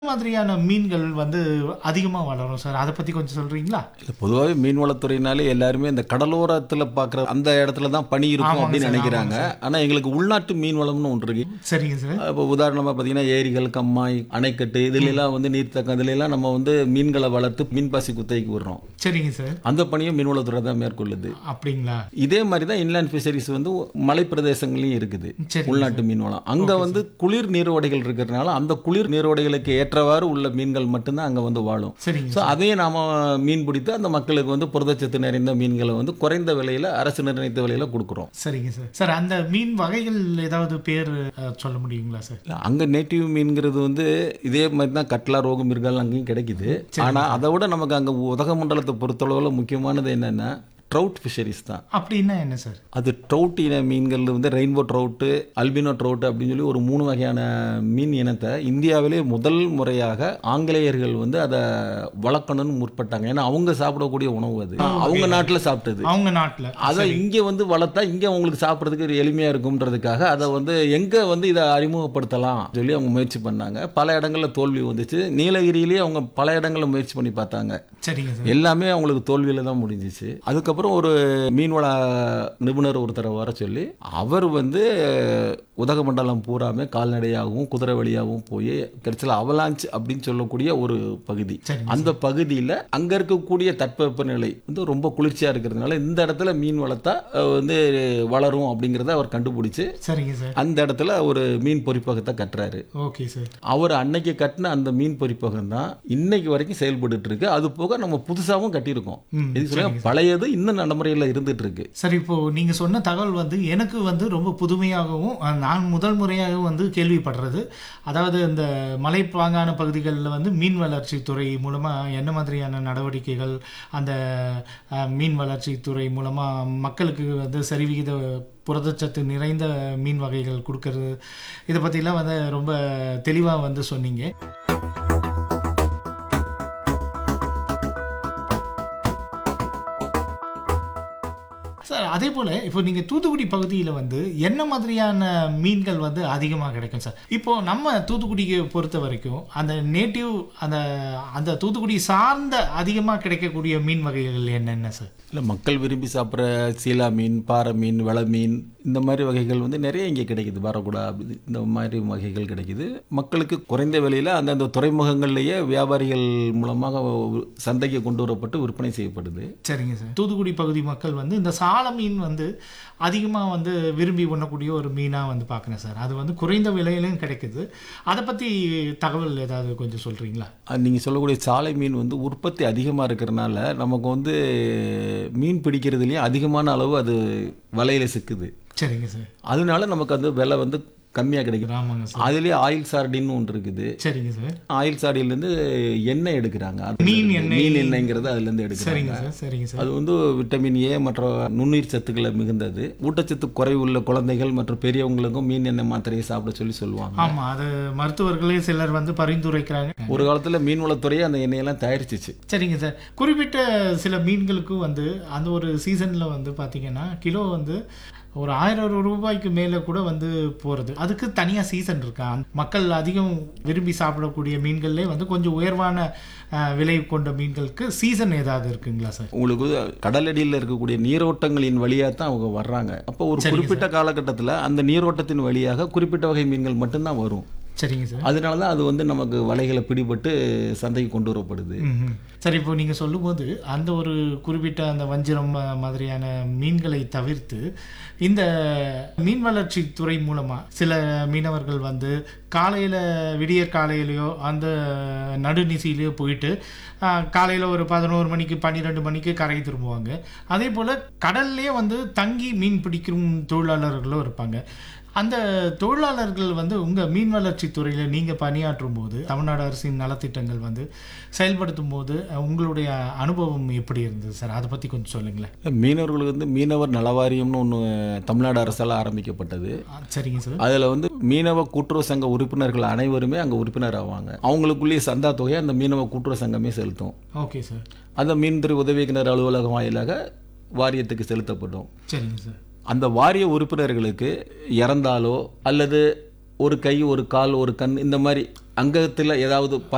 மாதிரியான மீன்கள் வந்து அதிகமா வளரும் சார் அதை பத்தி கொஞ்சம் சொல்றீங்களா இல்லை பொதுவாகவே மீன்வளத்துறையினாலே எல்லாருமே இந்த கடலோரத்தில் பார்க்குற அந்த இடத்துல தான் பனி இருக்கும் ஆமாங்க அப்படின்னு சார், நினைக்கிறாங்க ஆனால் எங்களுக்கு உள்நாட்டு மீன்வளம்னு ஒன்று இருக்கு சரிங்க சார் இப்போ உதாரணமாக பார்த்தீங்கன்னா ஏரிகள் கம்மாய் அணைக்கட்டு இதுலெல்லாம் வந்து நீர்த்தக்கம் இதுலெல்லாம் நம்ம வந்து மீன்களை வளர்த்து மீன்பாசி குத்தகைக்கு விடுறோம் சரிங்க சார் அந்த பணியை மீன்வளத்துறை தான் மேற்கொள்ளுது அப்படிங்களா இதே மாதிரி தான் இன்லேண்ட் ஃபிஷரிஸ் வந்து மலை பிரதேசங்களையும் இருக்குது சரி உள்நாட்டு மீன்வளம் அங்கே வந்து குளிர் நீரோடைகள் இருக்கிறதுனால அந்த குளிர் நீரோடைகளுக்கு ஏற்றவாறு உள்ள மீன்கள் மட்டும்தான் அங்கே வந்து வாழும் சரிங்க ஸோ அதையும் நாம மீன் பிடித்து அந்த மக்களுக்கு வந்து புரதச்சத்து நிறைந்த மீன்களை வந்து குறைந்த விலையில அரசு நிர்ணயித்த விலையில கொடுக்குறோம் சரிங்க சார் சார் அந்த மீன் வகைகள் ஏதாவது பேர் அஹ், சொல்ல முடியுங்களா சார் இல்ல, அங்க நேட்டிவ் மீன்கிறது வந்து இதே மாதிரி தான் கட்லா ரோகு மிருகல் அங்கேயும் கிடைக்குது ஆனா அதை விட நமக்கு அங்க உதகமண்டலத்தை பொறுத்தளவுல முக்கியமானது என்னன்னா ட்ரவுட் ஃபிஷரிஸ் தான் அப்படின்னா என்ன சார் அது ட்ரவுட் இன மீன்கள் வந்து ரெயின்போ ட்ரவுட்டு அல்பினோ ட்ரவுட் அப்படின்னு சொல்லி ஒரு மூணு வகையான மீன் இனத்தை இந்தியாவிலே முதல் முறையாக ஆங்கிலேயர்கள் வந்து அதை வளர்க்கணும்னு முற்பட்டாங்க ஏன்னா அவங்க சாப்பிடக்கூடிய உணவு அது அவங்க நாட்டில் சாப்பிட்டது அவங்க நாட்டுல அதை இங்கே வந்து வளர்த்தா இங்கே அவங்களுக்கு சாப்பிட்றதுக்கு ஒரு எளிமையாக இருக்கும்ன்றதுக்காக அதை வந்து எங்கே வந்து இதை அறிமுகப்படுத்தலாம் சொல்லி அவங்க முயற்சி பண்ணாங்க பல இடங்களில் தோல்வி வந்துச்சு நீலகிரியிலேயே அவங்க பல இடங்களில் முயற்சி பண்ணி பார்த்தாங்க சரிங்க சார் எல்லாமே அவங்களுக்கு தோல்வியில தான் முடிஞ்சிச்சு அதுக்கப்புறம் ஒரு மீன்வள நிபுணர் ஒருத்தரை வர சொல்லி அவர் வந்து உதகமண்டலம் பூராமே கால்நடையாகவும் குதிரை வழியாகவும் போய் கிடைச்சல அவலாஞ்ச் அப்படின்னு சொல்லக்கூடிய ஒரு பகுதி சரிங்க அந்த பகுதியில் அங்கே இருக்கக்கூடிய தட்பவெப்பநிலை வந்து ரொம்ப குளிர்ச்சியாக இருக்கிறதுனால இந்த இடத்துல மீன் வளர்த்தா அஹ், வந்து வளரும் அப்படிங்கிறத அவர் கண்டுபிடிச்சு சரிங்க சார் அந்த இடத்துல ஒரு மீன் பொறிப்பகத்தை கட்டுறாரு ஓகே சார் அவர் அன்னைக்கு கட்டின அந்த மீன் பொறிப்பகம் தான் இன்னைக்கு வரைக்கும் செயல்பட்டுட்டு இருக்கு அது போக நம்ம புதுசாகவும் கட்டியிருக்கோம் ம், இது சொல்ல பழையது இன்னும் நடைமுறையில் இருந்துட்டு இருக்கு சரி இப்போ நீங்க சொன்ன தகவல் வந்து எனக்கு வந்து ரொம்ப புதுமையாகவும் அஹ், நான் முதல் முறையாகவும் வந்து கேள்விப்படுறது அதாவது இந்த மலைப்பாங்கான பகுதிகளில் வந்து மீன் வளர்ச்சி துறை மூலமா என்ன மாதிரியான நடவடிக்கைகள் அந்த அஹ், மீன் வளர்ச்சி துறை மூலமா மக்களுக்கு வந்து சரிவிகித புரதச்சத்து நிறைந்த மீன் வகைகள் கொடுக்கறது இதை பற்றிலாம் வந்து ரொம்ப தெளிவாக வந்து சொன்னீங்க சார் அதே போல் இப்போ நீங்கள் தூத்துக்குடி பகுதியில் வந்து என்ன மாதிரியான மீன்கள் வந்து அதிகமாக கிடைக்கும் சார் இப்போ நம்ம தூத்துக்குடியை பொறுத்த வரைக்கும் அந்த நேட்டிவ் அந்த அந்த தூத்துக்குடி சார்ந்த அதிகமாக கிடைக்கக்கூடிய மீன் வகைகள் என்னென்ன சார் இல்லை மக்கள் விரும்பி சாப்பிட்ற சீலா மீன் பாறை மீன் வெள மீன் இந்த மாதிரி வகைகள் வந்து நிறைய இங்கே கிடைக்குது வரகுடா அப்படி இந்த மாதிரி வகைகள் கிடைக்குது மக்களுக்கு குறைந்த விலையில் அந்தந்த துறைமுகங்கள்லேயே வியாபாரிகள் மூலமாக சந்தைக்கு கொண்டு வரப்பட்டு விற்பனை செய்யப்படுது சரிங்க சார் தூத்துக்குடி பகுதி மக்கள் வந்து இந்த சால மீன் வந்து அதிகமாக வந்து விரும்பி உண்ணக்கூடிய ஒரு மீனாக வந்து பார்க்குறேன் சார் அது வந்து குறைந்த விலையிலும் கிடைக்குது அதை பற்றி தகவல் ஏதாவது கொஞ்சம் சொல்கிறீங்களா நீங்கள் சொல்லக்கூடிய சாலை மீன் வந்து உற்பத்தி அதிகமாக இருக்கிறனால நமக்கு வந்து மீன் பிடிக்கிறதுலேயும் அதிகமான அளவு அது வலையில் சிக்குது சரிங்க சார் அதனால நமக்கு அந்த விலை வந்து கம்மியாக கிடைக்கும் ஆமாங்க சார் அதுலேயே ஆயில் சார்டின்னு ஒன்று இருக்குது சரிங்க சார் ஆயில் சார்டிலேருந்து எண்ணெய் எடுக்கிறாங்க அது மீன் எண்ணெய். மீன் எண்ணெய்ங்கிறது அதுலேருந்து எடுக்கிறாங்க சரிங்க சார் சரிங்க சார் அது வந்து விட்டமின் ஏ மற்ற நுண்ணுயிர் சத்துக்களை மிகுந்தது ஊட்டச்சத்து குறைவுள்ள குழந்தைகள் மற்றும் பெரியவங்களுக்கும் மீன் எண்ணெய் மாத்திரையை சாப்பிட சொல்லி சொல்லுவாங்க ஆமா அது மருத்துவர்களே சிலர் வந்து பரிந்துரைக்கிறாங்க ஒரு காலத்தில் மீன்வளத்துறையே அந்த எண்ணெயெல்லாம் தயாரிச்சிச்சு சரிங்க சார் குறிப்பிட்ட சில மீன்களுக்கும் வந்து அந்த ஒரு சீசன்ல வந்து பாத்தீங்கன்னா கிலோ வந்து ஒரு ஆயிரம் ரூபாய்க்கு மேலே கூட வந்து போகிறது அதுக்கு தனியாக சீசன் இருக்கா மக்கள் அதிகம் விரும்பி சாப்பிடக்கூடிய மீன்கள்லே வந்து கொஞ்சம் உயர்வான அஹ், விலை கொண்ட மீன்களுக்கு சீசன் ஏதாவது இருக்குங்களா சார் உங்களுக்கு கடலடியில் இருக்கக்கூடிய நீரோட்டங்களின் வழியாக தான் அவங்க வர்றாங்க அப்போ ஒரு குறிப்பிட்ட காலகட்டத்தில் அந்த நீரோட்டத்தின் வழியாக குறிப்பிட்ட வகை மீன்கள் மட்டும்தான் வரும் சரிங்க சார் அதனால தான் அது வந்து நமக்கு வலைகளை பிடிபட்டு சந்தைக்கு கொண்டு வரப்படுது ம்ஹும். சரி இப்போ நீங்கள் சொல்லும்போது அந்த ஒரு குறிப்பிட்ட அந்த வஞ்சிரம் ம- மாதிரியான மீன்களை தவிர்த்து இந்த மீன் வளர்ச்சி துறை மூலமாக சில மீனவர்கள் வந்து காலையில் விடியற் காலையிலையோ அந்த நடுநிசையிலையோ போயிட்டு காலையில் ஒரு பதினோரு மணிக்கு பன்னிரெண்டு மணிக்கு கரை திரும்புவாங்க அதே போல் கடல்லே வந்து தங்கி மீன் பிடிக்கும் தொழிலாளர்களும் இருப்பாங்க அந்த தொழிலாளர்கள் வந்து உங்கள் மீன் வளர்ச்சி துறையில் நீங்கள் பணியாற்றும் போது தமிழ்நாடு அரசின் நலத்திட்டங்கள் வந்து செயல்படுத்தும் போது அஹ், உங்களுடைய அனுபவம் எப்படி இருந்தது சார் அதை பற்றி கொஞ்சம் சொல்லுங்களேன் மீனவர்களுக்கு வந்து மீனவர் நலவாரியம்னு ஒன்று தமிழ்நாடு அரசால் ஆரம்பிக்கப்பட்டது ஆ, சரிங்க சார் அதில் வந்து மீனவ கூட்டுறவு சங்க உறுப்பினர்கள் அனைவருமே அங்கே உறுப்பினர் ஆவாங்க அவங்களுக்குள்ளேயே சந்தா தொகையை அந்த மீனவ கூட்டுறவு சங்கமே செலுத்தும் ஓகே சார் அந்த மீன்துறை உதவி இயக்குனர் அலுவலகம் வாயிலாக வாரியத்துக்கு செலுத்தப்படும் சரிங்க சார் அந்த வாரிய உறுப்பினர்களுக்கு இறந்தாலோ அல்லது ஒரு கை ஒரு கால் ஒரு கண் இந்த மாதிரி அங்கத்தில் ஏதாவது ப